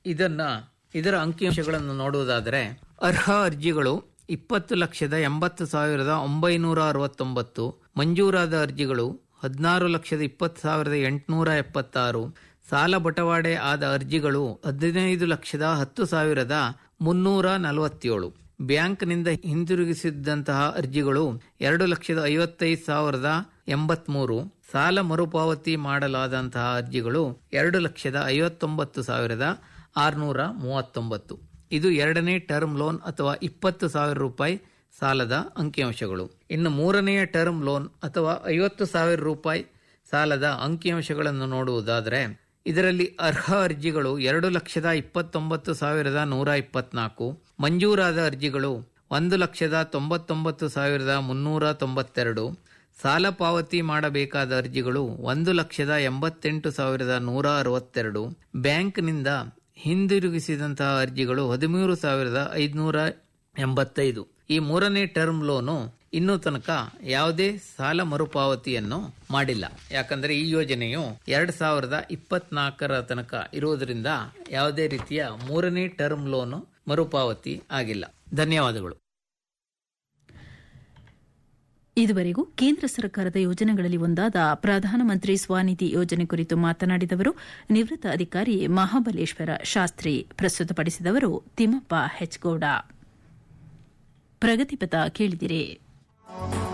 ಇದನ್ನ ಇದರ ಅಂಕಿಅಂಶಗಳನ್ನು ನೋಡುವುದಾದರೆ ಅರ್ಹ ಅರ್ಜಿಗಳು ಇಪ್ಪತ್ತು ಲಕ್ಷದ ಎಂಬತ್ತು ಸಾವಿರದ ಒಂಬೈನೂರ ಅರವತ್ತೊಂಬತ್ತು ಮಂಜೂರಾದ ಅರ್ಜಿಗಳು ಹದಿನಾರು ಲಕ್ಷದ ಇಪ್ಪತ್ತು ಸಾವಿರದ ಎಂಟುನೂರ ಎಪ್ಪತ್ತಾರು ಸಾಲ ಬಟವಾಡೆ ಆದ ಅರ್ಜಿಗಳು ಹದಿನೈದು ಲಕ್ಷದ ಹತ್ತು ಸಾವಿರದ ಮುನ್ನೂರ ನಲವತ್ತೇಳು ಬ್ಯಾಂಕ್ನಿಂದ ಹಿಂದಿರುಗಿಸಿದ್ದಂತಹ ಅರ್ಜಿಗಳು ಎರಡು ಲಕ್ಷದ ಐವತ್ತೈದು ಸಾವಿರದ ಎಂಬತ್ಮೂರು ಸಾಲ ಮರುಪಾವತಿ ಮಾಡಲಾದಂತಹ ಅರ್ಜಿಗಳು ಎರಡು ಲಕ್ಷದ ಐವತ್ತೊಂಬತ್ತು ಸಾವಿರದ ಆರುನೂರ ಮೂವತ್ತೊಂಬತ್ತು ಇದು ಎರಡನೇ ಟರ್ಮ್ ಲೋನ್ ಅಥವಾ ಇಪ್ಪತ್ತು ಸಾವಿರ ರೂಪಾಯಿ ಸಾಲದ ಅಂಕಿಅಂಶಗಳು ಇನ್ನು ಮೂರನೆಯ ಟರ್ಮ್ ಲೋನ್ ಅಥವಾ ಐವತ್ತು ಸಾವಿರ ರೂಪಾಯಿ ಸಾಲದ ಅಂಕಿಅಂಶಗಳನ್ನು ನೋಡುವುದಾದರೆ ಇದರಲ್ಲಿ ಅರ್ಹ ಅರ್ಜಿಗಳು ಎರಡು ಲಕ್ಷದ ಇಪ್ಪತ್ತೊಂಬತ್ತು ಸಾವಿರದ ನೂರ ಇಪ್ಪತ್ನಾಲ್ಕು ಮಂಜೂರಾದ ಅರ್ಜಿಗಳು ಒಂದು ಲಕ್ಷದ ತೊಂಬತ್ತೊಂಬತ್ತು ಸಾವಿರದ ಮುನ್ನೂರ ತೊಂಬತ್ತೆರಡು ಸಾಲ ಪಾವತಿ ಮಾಡಬೇಕಾದ ಅರ್ಜಿಗಳು ಒಂದು ಲಕ್ಷದ ಎಂಬತ್ತೆಂಟು ಸಾವಿರದ ನೂರ ಅರವತ್ತೆರಡು ಬ್ಯಾಂಕ್ನಿಂದ ಹಿಂದಿರುಗಿಸಿದಂತಹ ಅರ್ಜಿಗಳು ಹದಿಮೂರು ಸಾವಿರದ ಐದುನೂರ ಎಂಬತ್ತೈದು ಈ ಮೂರನೇ ಟರ್ಮ್ ಲೋನು ಇನ್ನೂ ತನಕ ಯಾವುದೇ ಸಾಲ ಮರುಪಾವತಿಯನ್ನು ಮಾಡಿಲ್ಲ ಯಾಕಂದ್ರೆ ಈ ಯೋಜನೆಯು ಎರಡ್ ಸಾವಿರದ ಇಪ್ಪತ್ನಾಲ್ಕರ ತನಕ ಇರುವುದರಿಂದ ಯಾವುದೇ ರೀತಿಯ ಮೂರನೇ ಟರ್ಮ್ ಲೋನು ಮರುಪಾವತಿ ಆಗಿಲ್ಲ ಧನ್ಯವಾದಗಳು ಇದುವರೆಗೂ ಕೇಂದ್ರ ಸರ್ಕಾರದ ಯೋಜನೆಗಳಲ್ಲಿ ಒಂದಾದ ಪ್ರಧಾನಮಂತ್ರಿ ಸ್ವನಿಧಿ ಯೋಜನೆ ಕುರಿತು ಮಾತನಾಡಿದವರು ನಿವೃತ್ತ ಅಧಿಕಾರಿ ಮಹಾಬಲೇಶ್ವರ ಶಾಸ್ತ್ರಿ ಪ್ರಸ್ತುತಪಡಿಸಿದವರು ತಿಮ್ಮಪ್ಪ ಹೆಚ್ಗೌಡ ಪ್ರಗತಿಪಥ ಕೇಳಿದಿರಿ